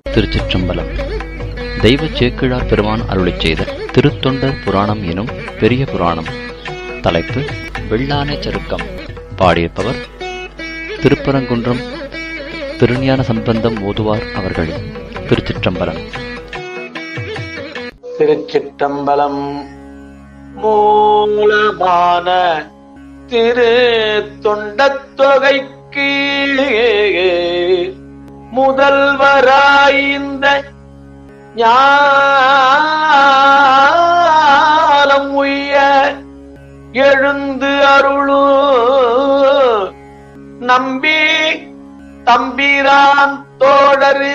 திருச்சிற்றம்பலம் தெய்வ சேக்கிழார் பெருமான் அருளிச் செய்த திருத்தொண்டர் புராணம் எனும் பெரிய புராணம் தலைப்பு வெள்ளானை சருக்கம் பாடியிருப்பவர் திருப்பரங்குன்றம் திருஞான சம்பந்தம் ஓதுவார் அவர்கள் திருச்சிற்றம்பலம் திருச்சிற்றம்பலம் மூலமான திரு தொண்டத்தொகைக்கு முதல்வராய்ந்த ஞாலம் உய்ய எழுந்து அருளு நம்பி தம்பிரான் தோழரு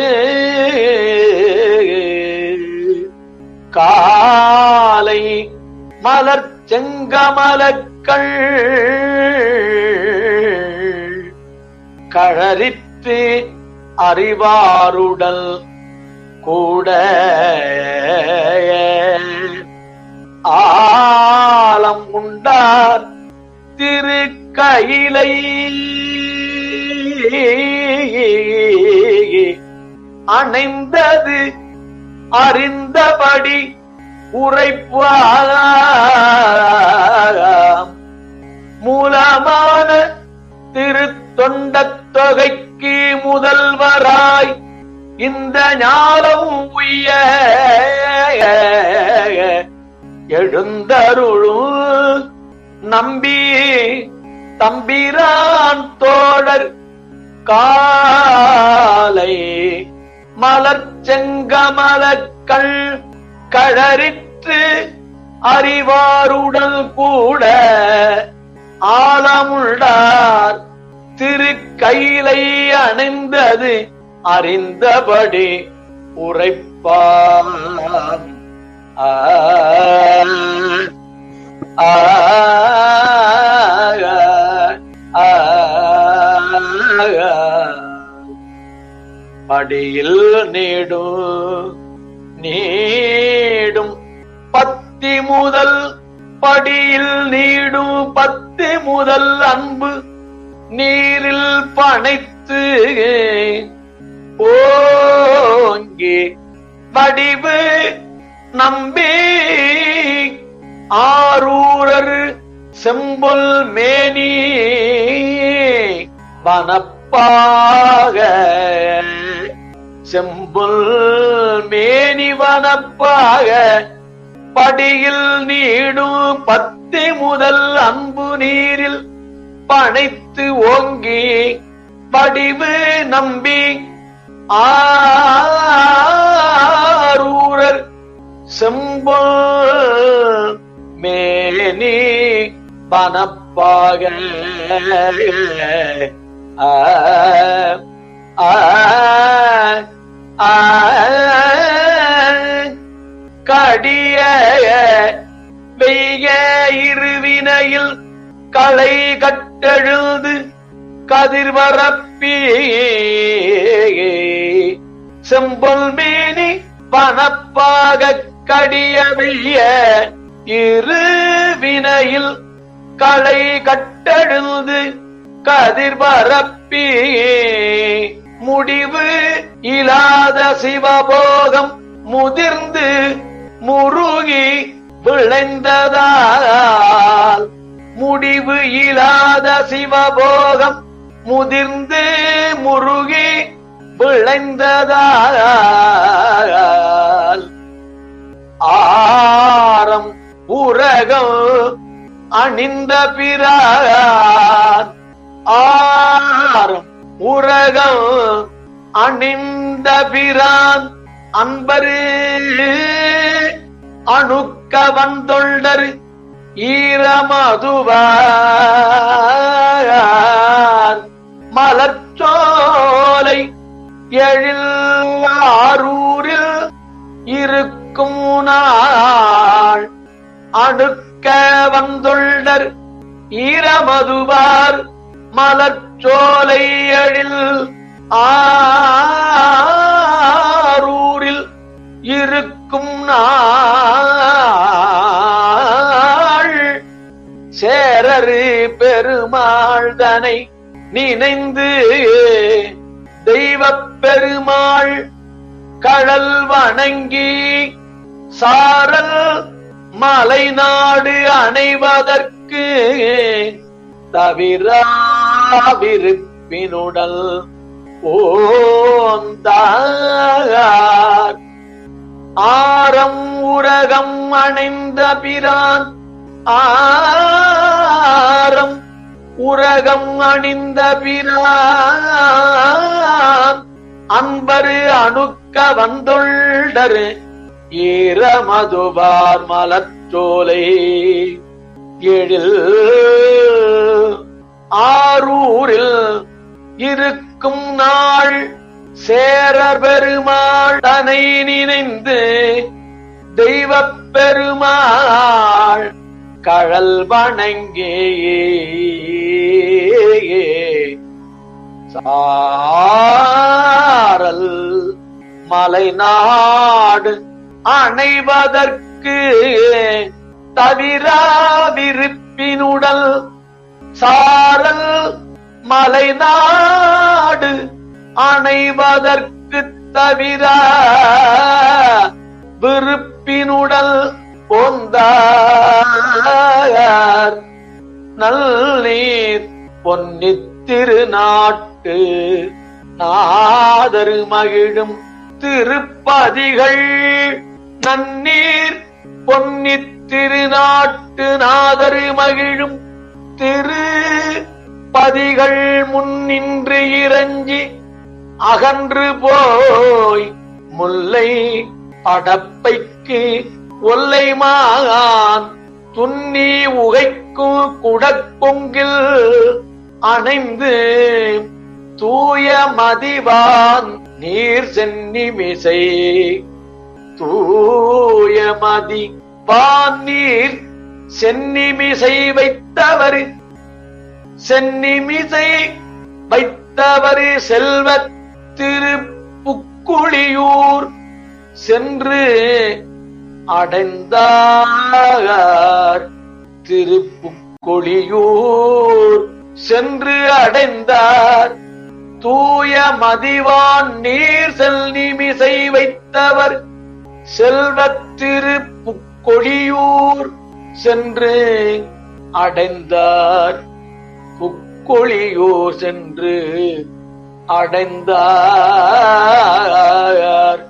காலை மலர் செங்கமலக்கள் கழறித்து அறிவாருடல் கூட ஆலம் உண்டார் திரு கையிலை அணைந்தது அறிந்தபடி உரைப்பாம் மூலமான திருத்தொண்டத் தொகைக்கு முதல்வராய் இந்த ஞானம் உய்ய எழுந்தருளும் நம்பி தம்பிரான் தோழர் காலை மலர் செங்கமலக்கள் கழறிற்று அறிவாருடல் கூட ஆலமுள்ளார் திரு கையிலை அணிந்தது அறிந்தபடி உரைப்பாம் ஆ ஆ ஆ படியில் நீடும் நீடும் பத்தி முதல் படியில் நீடும் பத்து முதல் அன்பு நீரில் பனைத்து ஓங்கி வடிவு நம்பி ஆரூரர் செம்பொல் மேனி வனப்பாக செம்புல் மேனி வனப்பாக படியில் நீடும் பத்து முதல் அன்பு நீரில் பனைத்து ஓங்கி படிவு நம்பி ஆரூரர் செம்பொல் மேனி வனப்பாக ஆ ஆ ஆ கடிய வெய்ய இருவினையில் களை கட்டெழுது கதிர்வரப்பி செம்பொல் மேனி பணப்பாக கடிய வெய்ய இருவினையில் களை கட்டெழுது கதிர்வரப்பி முடிவு இலாத சிவபோகம் முதிர்ந்து முருகி விளைந்ததால் முடிவு இலாத சிவபோகம் முதிர்ந்து முருகி விளைந்ததால் ஆரம் உரகம் அணிந்த பிறான் ஆரம் உரகம் அணிந்த பிரான் அன்பரு அணுக்க வந்தொண்டர் ஈரமதுவான் மலர்ச்சோலை எழில் ஆரூரில் இருக்கும் நாள் அணுக்க வந்துள்ளர் ஈரமதுவார் மலர்ச்சோலை எழில் ஆரூரில் இருக்கும் நாள் சேரரு பெருமாள் தனை நினைந்து தெய்வப் பெருமாள் கழல் வணங்கி சாரல் மலைநாடு அணைவதற்கு தவிராவிருப்பினுடல் ஓந்தார் ஆரம் உரகம் அணைந்த பிரான் ஆரம் உரகம் அணிந்த பிரான் அன்பரு அணுக்க வந்துள்ளரு ஈரமதுபார் மலச்சோலை எழில் ஆரூரில் இருக்கும் நாள் சேரர் பெருமாள் தனை நினைந்து தெய்வப் பெருமாள் கழல் வணங்கே சாரல் மலைநாடு அணைவதற்கு தவிராவிருப்பினுடல் சாரல் மலைநாடு அணைவதற்கு தவிர விருப்பினுடல் பொந்தார் நல்லீர் பொன்னித்திருநாட்டு நாதரு மகிழும் திருப்பதிகள் நன்னீர் பொன்னித்திருநாட்டு நாதரு மகிழும் திரு பதிகள் முன்னின்று இறஞ்சி அகன்று போய் முல்லை அடப்பைக்கு ஒல்லை மாகான் துன்னி உகைக்கும் குடக்கொங்கில் அணைந்து தூய மதிவான் நீர் சென்னி மிசை தூய மதி வான் நீர் சென்னிமிசை வைத்தவர் சென்னிமிசை வைத்தவர் செல்வத் திருப்புக்குழியூர் சென்று அடைந்தார் திருப்புக்கொழியூர் சென்று அடைந்தார் தூய மதிவான் நீர் செல்னிமிசை வைத்தவர் செல்வத் திருப்புக்கொழியூர் சென்று அடைந்தார் புக்கொழியூர் சென்று அடைந்தார்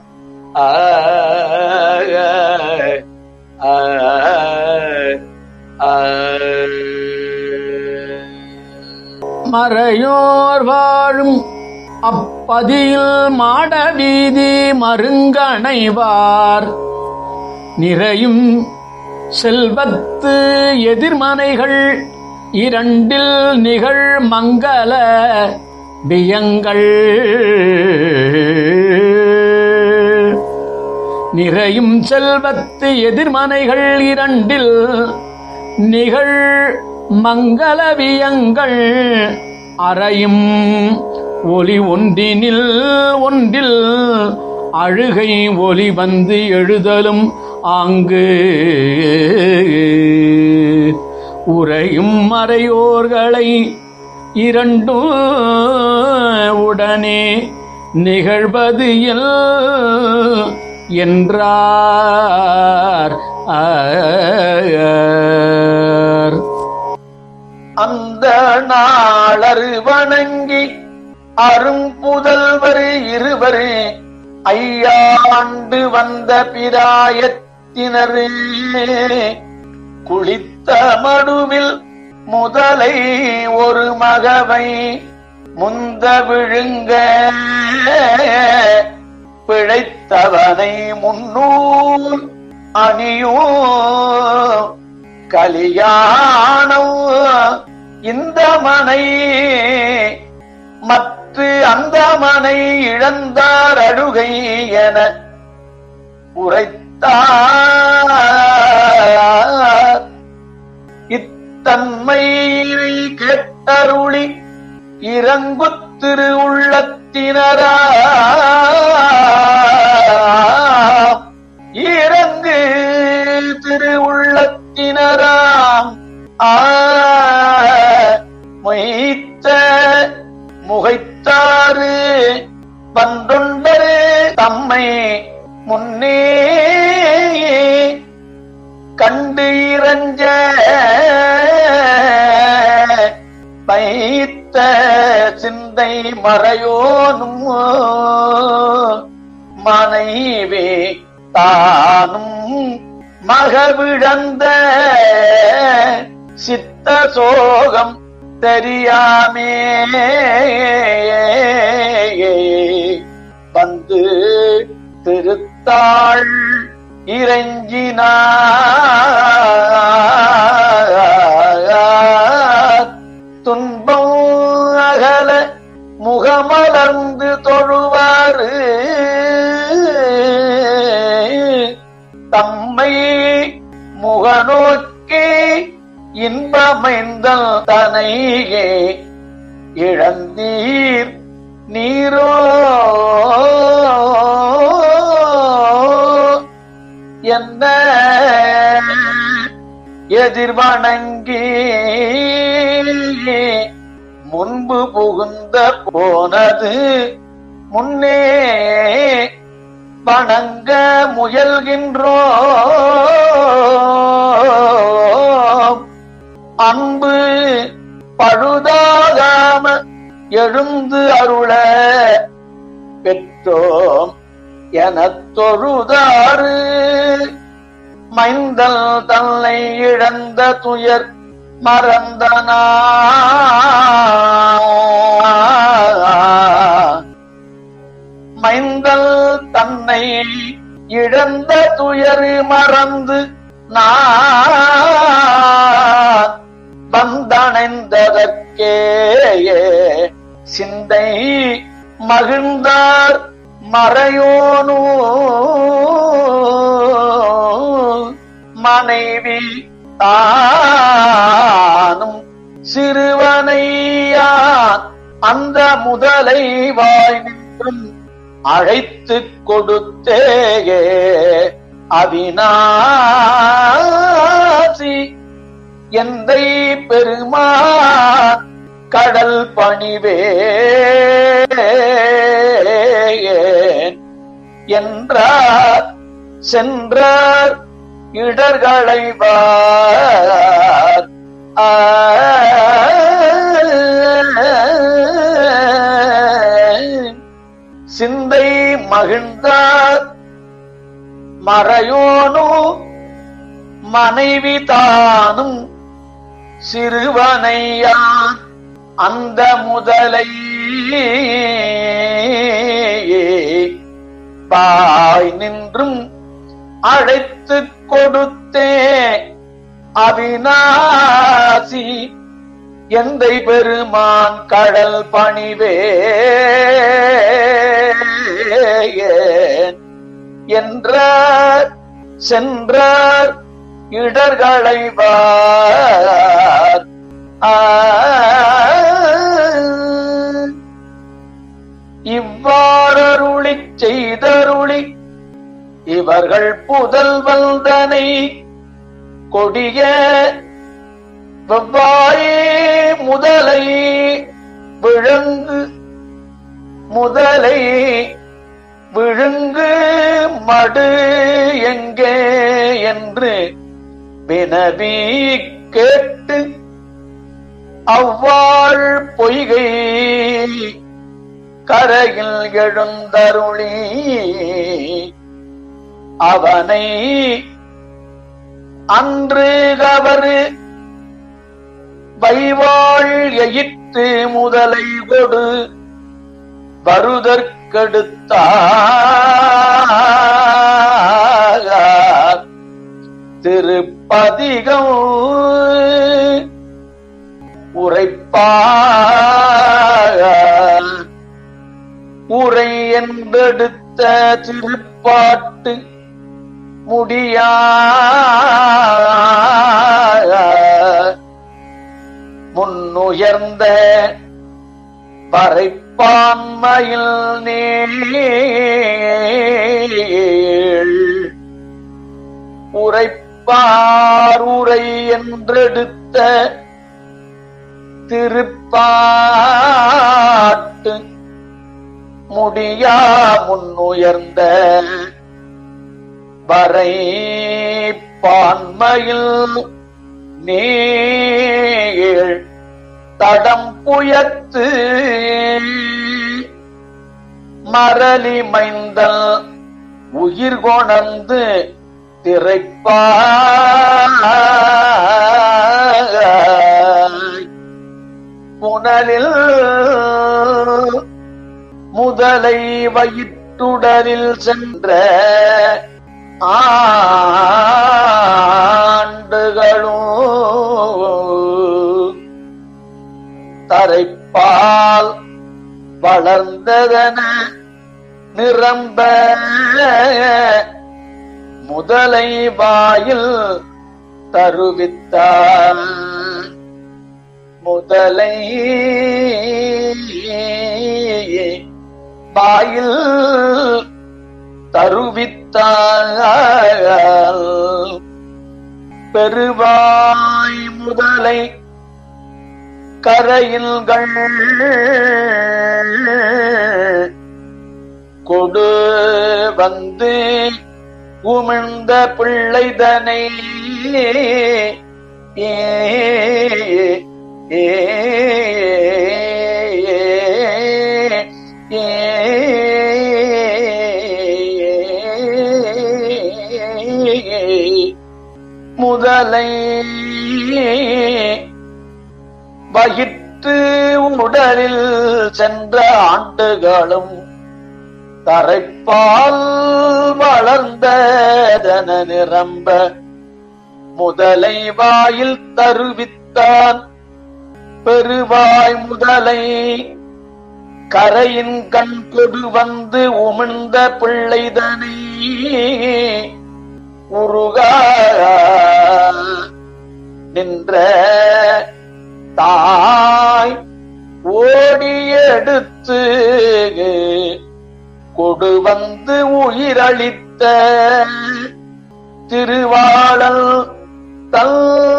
மறையோர் வாழும் அப்பதியில் மாட வீதி மருங்கணைவார் நிறையும் செல்வத்து எதிர்மனைகள் இரண்டில் நிகழ் மங்கள பியங்கள் நிறையும் செல்வத்து எதிர்மனைகள் இரண்டில் நிகழ் மங்களவியங்கள் அறையும் ஒலி ஒன்றினில் ஒன்றில் அழுகை ஒலி வந்து எழுதலும் ஆங்கு உறையும் மறையோர்களை இரண்டும் உடனே நிகழ்வது எல் என்றார் ஆர். அந்த நாளரு வணங்கி அரும்புதல்வர் இருவர் ஐயாண்டு வந்த பிராயத்தினரே குளித்த மடுவில் முதலை ஒரு மகவை முந்த விழுங்க பிழைத்தவனை முன்னூல் அணியும் கலியாணம் இந்த மனை மற்ற அந்த மனை இழந்தார் அழுகை என உரைத்தார் இத்தன்மையை கேட்டருளி இறங்குத் திரு உள்ளத்தினரா இறங்கு திரு உள்ளத்தினராம் ஆ மொய்த்த முகைத்தாறு பந்தொண்டரு தம் தம்மை முன்னே கண்டு இறஞ்ச வைத்த சிந்தை மறையோனும் மனைவி தானும் மகவிழந்த சித்த சோகம் தெரியாமே வந்து திருத்தாள் இறைஞ்சினார் துன்பம் அகல முகமலர்ந்து தொழுவாறு தம்மை முகநோக்கி இன்பமைந்தல் தனையே இழந்தீர் நீரோ என்ன எதிர்வணங்கி முன்பு புகுந்த போனது முன்னே வணங்க முயல்கின்றோ அன்பு பழுதாகாம எழுந்து அருள பெற்றோம் எனத் தொழுதாறு மைந்தல் தன்னை இழந்த துயர் மறந்தனா மைந்தல் தன்னை இழந்த துயர் மறந்து நான் வந்தணைந்ததற்கே சிந்தை மகிழ்ந்தார் மறையோனு மனைவி தானும் சிறுவனையான் அந்த முதலை வாய் நின்றும் அழைத்துக் கொடுத்தேயே அவினாசி எந்தை பெருமான் கடல் பணிவே என்றார் சென்றார் இடர்களைவார் சிந்தை மகிழ்ந்தார் மறையோனோ மனைவி தானும் சிறுவனையான் அந்த முதலை பாய் நின்றும் அழைத்துக் கொடுத்தே அவினாசி எந்தை பெருமான் கடல் பணிவே என்றார் சென்றார் இடர்களைவார் இவ்வாறருளிச் செய்தருளி இவர்கள் புதல் வந்தனை கொடிய வெவ்வாயே முதலை விழுங்கு முதலை விழுங்கு மடு எங்கே என்று வினவி கேட்டு அவ்வாள் பொய்கை கரையில் எழுந்தருளி அவனை அன்று கவரு வைவாள் எயிற்று முதலை கொடு வருதற்கெடுத்தார் திருப்பதிகம் உரைப்பார் உரை என்றெடுத்த திருப்பாட்டு முடியா முன்னுயர்ந்த வரைப்பான்மையில் நீள் உரைப்பார் உரை என்றெடுத்த திருப்பாட்டு முடியா முன்னுயர்ந்த வரை பான்மையில் நீள் தடம் புயத்து மரளி மைந்தல் உயிர் கொணர்ந்து திரைப்பாய் புனலில் முதலை வயிற்றுடலில் சென்ற ஆண்டுகளும் தரைப்பால் வளர்ந்ததன நிரம்ப முதலை வாயில் தருவித்தார் முதலை வாயில் தருவித்தார் பெருவாய் முதலை கரையில்கள் கொடு வந்து உமிழ்ந்த பிள்ளைதனை ஏ ஏ முதலை வயிற்று உடலில் சென்ற ஆண்டுகளும் தரைப்பால் வளர்ந்ததன நிரம்ப முதலை வாயில் தருவித்தான் பெருவாய் முதலை கரையின் கண் கொடு வந்து உமிழ்ந்த பிள்ளைதனை உருகா நின்ற தாய் ஓடி எடுத்து கொடு வந்து உயிரளித்த திருவாளல் தல்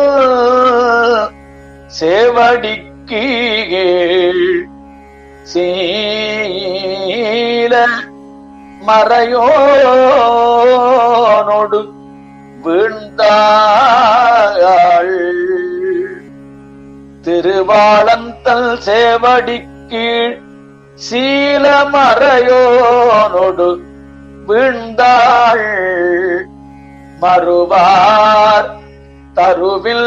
சேவடிக்கு சீல மறையோனோடு வீழ்ந்தாள் திருவாளந்தல் சேவடிக்கீழ் சீலமறையோனோடு வீழ்ந்தாள் மறுவார் தருவில்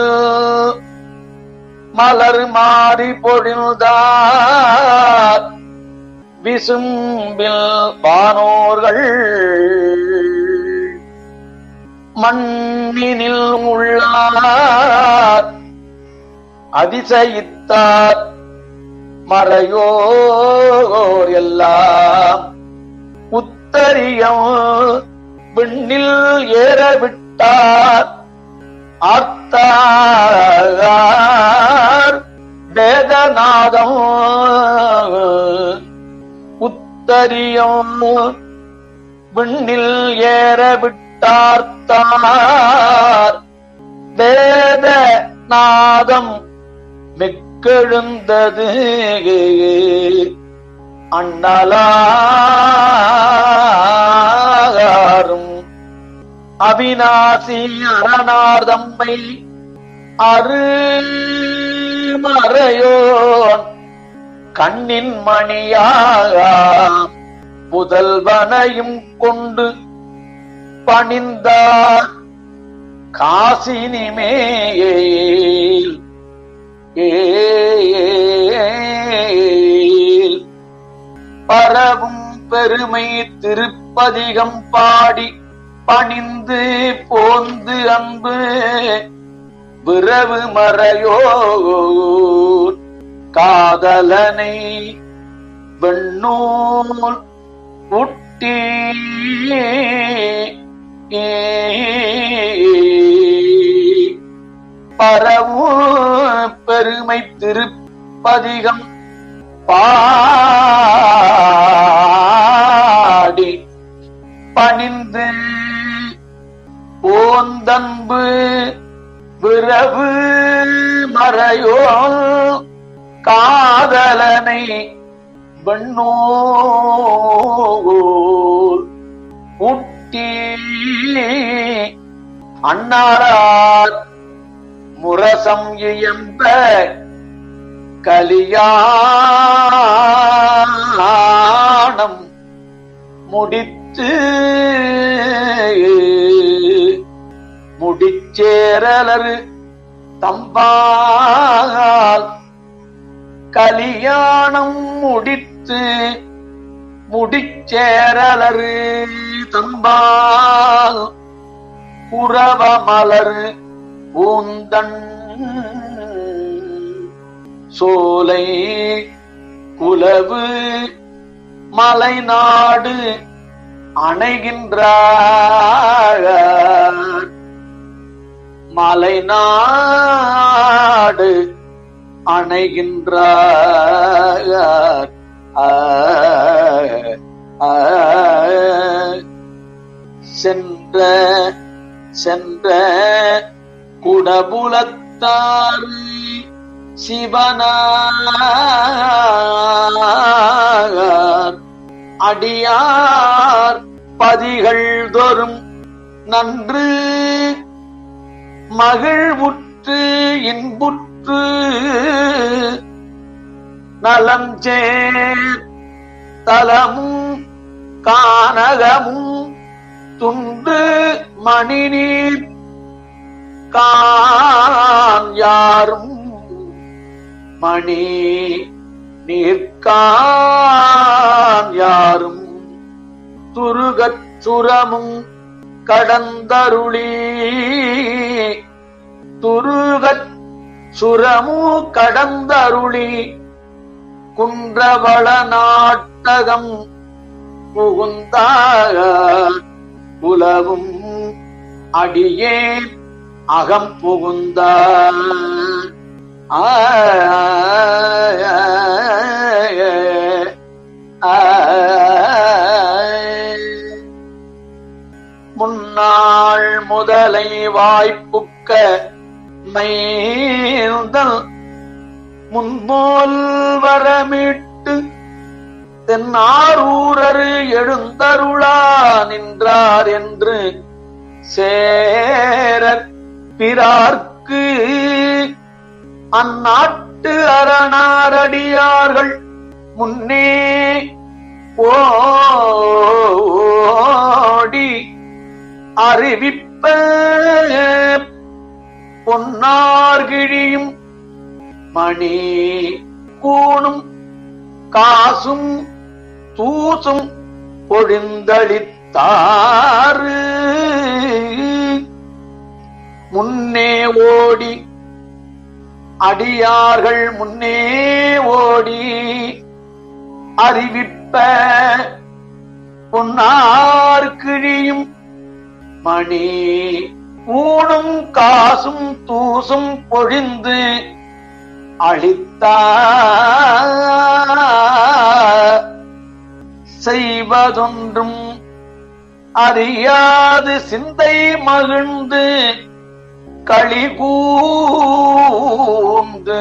மலர் மாறி பொழிந்தார் விசும்பில் வானோர்கள் மண்ணினில் உள்ளார் அதிசயித்தார் மறையோர் எல்லாம் உத்தரியம் விண்ணில் ஏற விட்டார் ஆர்த்தார் வேதநாதம் உத்தரியம் விண்ணில் ஏற விட்டார்த்தார் வேத நாதம் மிக்கெழுந்தது அண்ணலாரும் அவிநாசி அரணார்தம்மை அருமறையோன் கண்ணின் மணியாக புதல்வனையும் கொண்டு பணிந்தார் காசினிமேல் ஏல் பரவும் பெருமை திருப்பதிகம் பாடி பணிந்து போந்து அன்பு விரவு மறையோர் காதலனை வெண்ணூல் உட்டி பரவும் பெருமை திருப்பதிகம் பாடி பணிந்து ஓந்தன்பு விரவு மறையோ காதலனை வெண்ணூர் ஊட்டி அன்னாரார் முரசம் இயம்ப கலியாணம் முடித்து முடிச்சேரலரு தம்பால் கலியாணம் முடித்து முடிச்சேரலரு தம்பால் புறவ மலர் பூந்தன் சோலை குலவு மலைநாடு அணைகின்றார் மலைநாடு அணைகின்றார் ஆ, ஆ, சென்ற சென்ற குடபுலத்தாறு சிவனார் அடியார் பதிகள் தோறும் நன்று மகிழ்வுற்று இன்புற்று நலம் சேர் தலமும் கானகமும் துண்டு மணிநீர் கான் யாரும் மணி நீர்கான் யாரும் துருகச் சுரமும் கடந்தருளி துருகச் சுரமு கடந்தருளி குன்றவள நாட்டகம் புகுந்தாக புலவும் அடியே அகம் புகுந்தார் முன்னாள் முதலை வாய்ப்புக்க மைந்தல் முன்போல் வரமிட்டு தென்னாரூரரு எழுந்தருளா நின்றார் என்று சேரர் பிறார்க்கு அந்நாட்டு அரணாரடியார்கள் முன்னே ஓடி அறிவிப்ப பொன்னார்கிழியும் மணி கூணும் காசும் தூசும் பொழிந்தளித்தாறு முன்னே ஓடி அடியார்கள் முன்னே ஓடி அறிவிப்ப பொன்னார் கிழியும் மணி ஊனும் காசும் தூசும் பொழிந்து அளித்தார் செய்வதொன்றும் அறியாது சிந்தை மகிழ்ந்து களி கூர்ந்து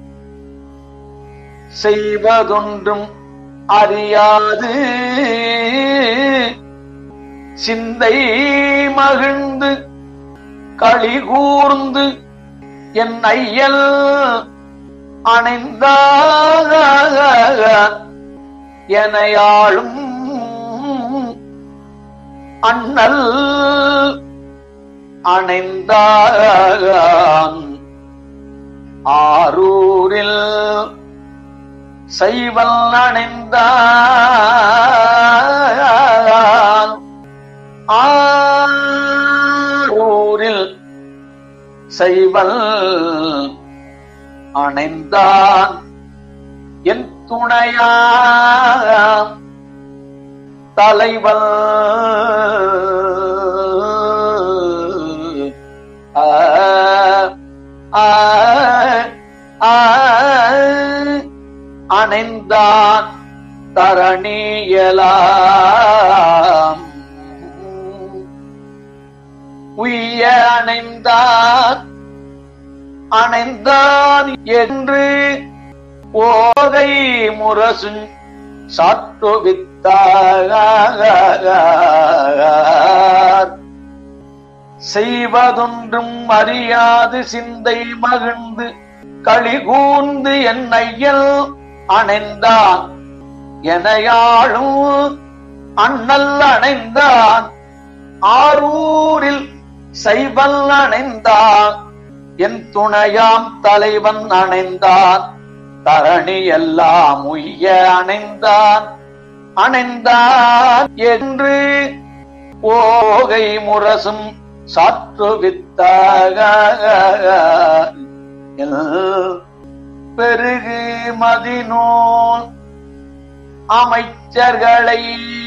செய்வதொன்றும் அறியாது சிந்தை மகிழ்ந்து களி கூர்ந்து என் ஐயல் அணைந்தாக எனையாளும் அண்ணல் அணைந்தான் ஆரூரில் சைவல் அணைந்தான் ஆரூரில் சைவல் அணைந்தான் என் துணையாம் தலைவன் ஆ, ஆ, ஆ, அணைந்தான் தரணியலாம் உய்ய அணைந்தான் அணைந்தான் என்று ஓகை முரசும் சாற்றுவித்தார் செய்வதொன்றும் அறியாது சிந்தை மகிழ்ந்து களி கூர்ந்து என் ஐயல் அணைந்தான் எனையாளும் அண்ணல் அணைந்தான் ஆரூரில் சைவல் அணைந்தான் என் துணையாம் தலைவன் அணைந்தான் தரணி எல்லாம் உய்ய அணைந்தான் அணைந்தான் என்று ஓகை முரசும் சாற்றுவித்தாக பெருகு மதிநூல் அமைச்சர்களை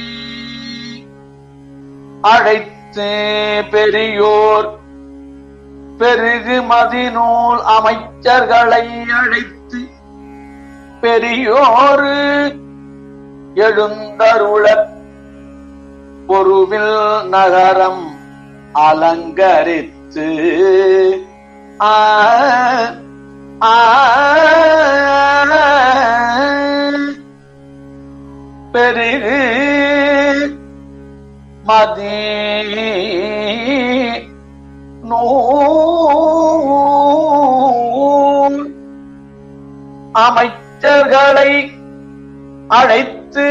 அழைத்து பெரியோர் பெருகு மதிநூல் அமைச்சர்களை அழைத்து பெரியோரு எழுந்தருளப் பொருவில் நகரம் அலங்கரித்து ஆ ஆ பெருகு மதி நூல் அமைச்சர்களை அழைத்து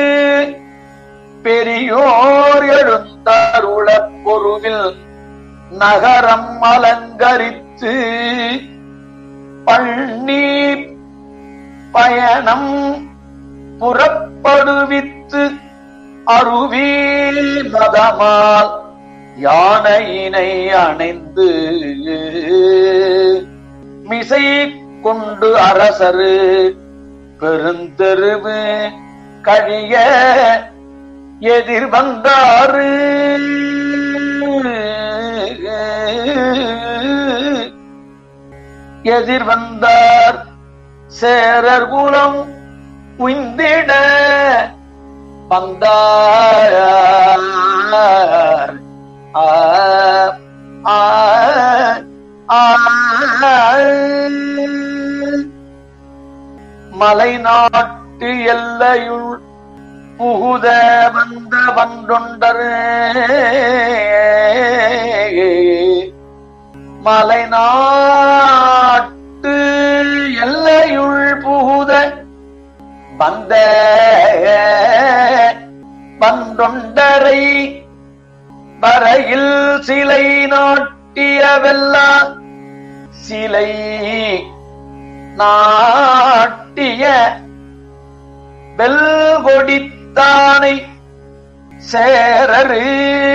பெரியோர் எழுந்தருள பொருவில் நகரம் அலங்கரித்து பள்ளி பயணம் புறப்படுவித்து அருவி மதமால் யானையினை அணைந்து மிசை கொண்டு அரசரு பெருந்தெருவு கழிய எதிர் வந்தாரு எதிர் வந்தார் சேரர் குலம் உய்ந்திட வந்தார் ஆ, ஆ, ஆ. மலைநாட்டு எல்லையுள் புகுத வந்த வன்றொண்டர் மலைநாட்டு எல்லையுள் புகுத வந்த வன்றொண்டரை வரையில் சிலை நாட்டியவெல்லாம் சிலை நாட்டிய வெல்கொடித்தானை சேரரு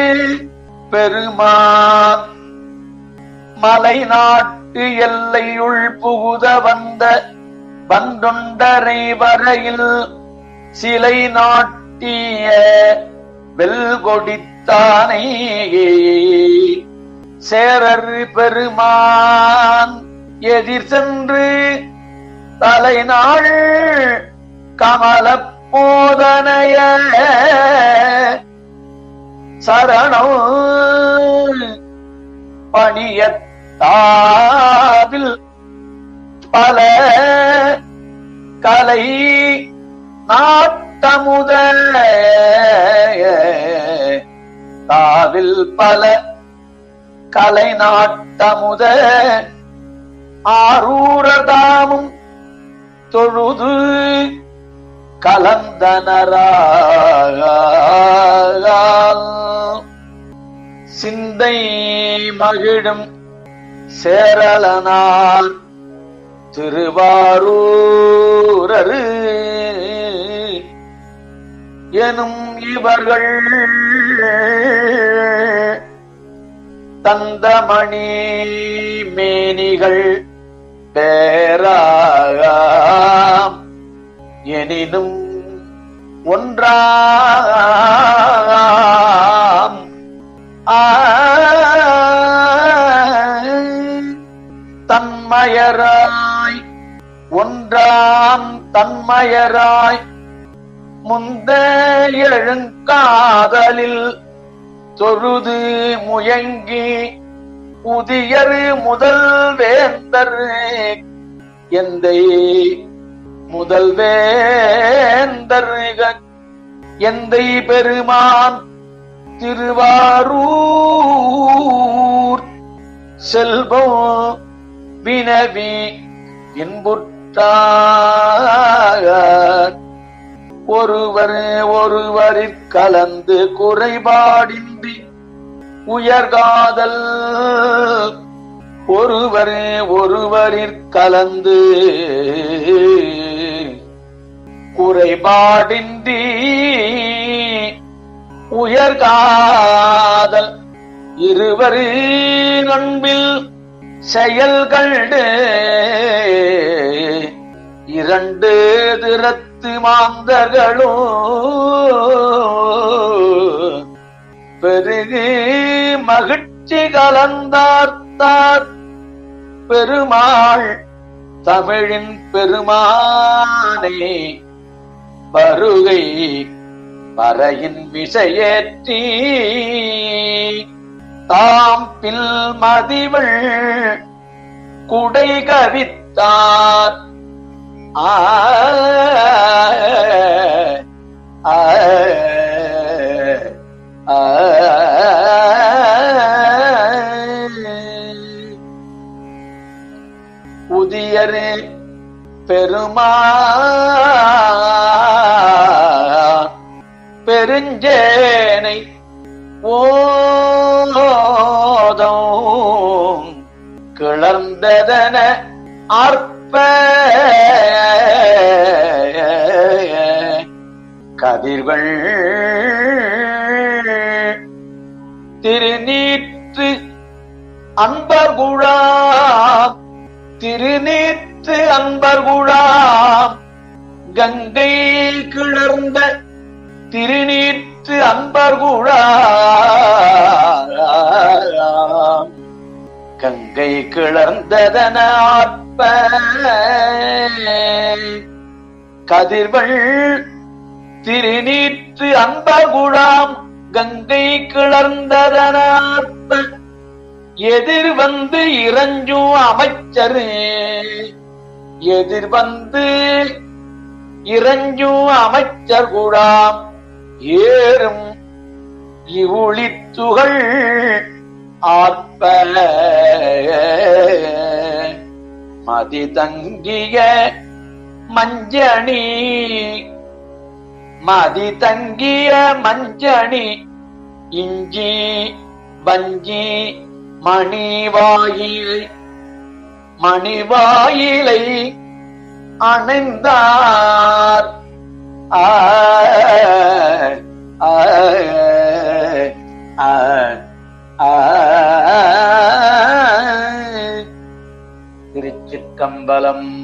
பெருமான் மலை நாட்டு எல்லையுள் புகுத வந்த வந்தொண்டரை வரையில் சிலை நாட்டிய வெல்கொடித்தானை சேரர் பெருமான் எதிர் சென்று தலைநாள் கமல போதனைய சரணம் பணியத்தாவில் பல கலை நாட்டமுத தாவில் பல கலை நாட்டமுத ஆரூரதாமும் தொழுது கலந்தனரால் சிந்தை மகிழும் சேரலனார் திருவாரூரரு எனும் இவர்கள் தந்தமணி மேனிகள் பேராம் எனினும் ஒன்றாம் ஆ தன்மயராய் ஒன்றாம் தன்மயராய் முந்த எழுங்காதலில் தொழுது முயங்கி உதியரு முதல் வேந்தர் எந்தை முதல்வேந்தர் எந்தை பெருமான் திருவாரூர் செல்வம் வினவி இன்புற்றார் ஒருவர் ஒருவரிற் கலந்து குறைபாடின்றி உயர்காதல் ஒருவர் ஒருவரிற் கலந்து குறைபாடின்றி உயர்காதல் இருவரு அன்பில் செயல் கண்டு இரண்டு திறத்து மாந்தர்களும் பெருகு மகிழ்ச்சி கலந்தார்த்தார் பெருமாள் தமிழின் பெருமானே வருகை பறையின் விசையேற்றி தாம் பில் மதிவள் குடை கவித்தார் ஆ ஆ ஆ உதியரே பெருமா பெருஞ்சேனை ஓதம் கிளர்ந்ததன அற்ப கதிர்கள் திருநீற்று அன்பர்குழாம் திருநீற்று அன்பர்குழாம் கங்கை கிளர்ந்த திருநீற்று அன்பர்குழாம் கங்கை கிளர்ந்ததன ஆற்ப கதிர்கள் திருநீற்று அன்பகுழாம் கங்கை கிளர்ந்ததன ஆற்ப எதிர் வந்து இறஞ்சும் அமைச்சரு எதிர் வந்து இறஞ்சும் அமைச்சர் கூடாம் ஏறும் இவுளித்துகள் ஆற்ப மதி தங்கிய மஞ்சணி மதி தங்கிய மஞ்சணி இஞ்சி வஞ்சி மணிவாயில் மணிவாயிலை அணைந்தார் ஆ ஆ ஆ ஆ திருச்சிற்றம்பலம்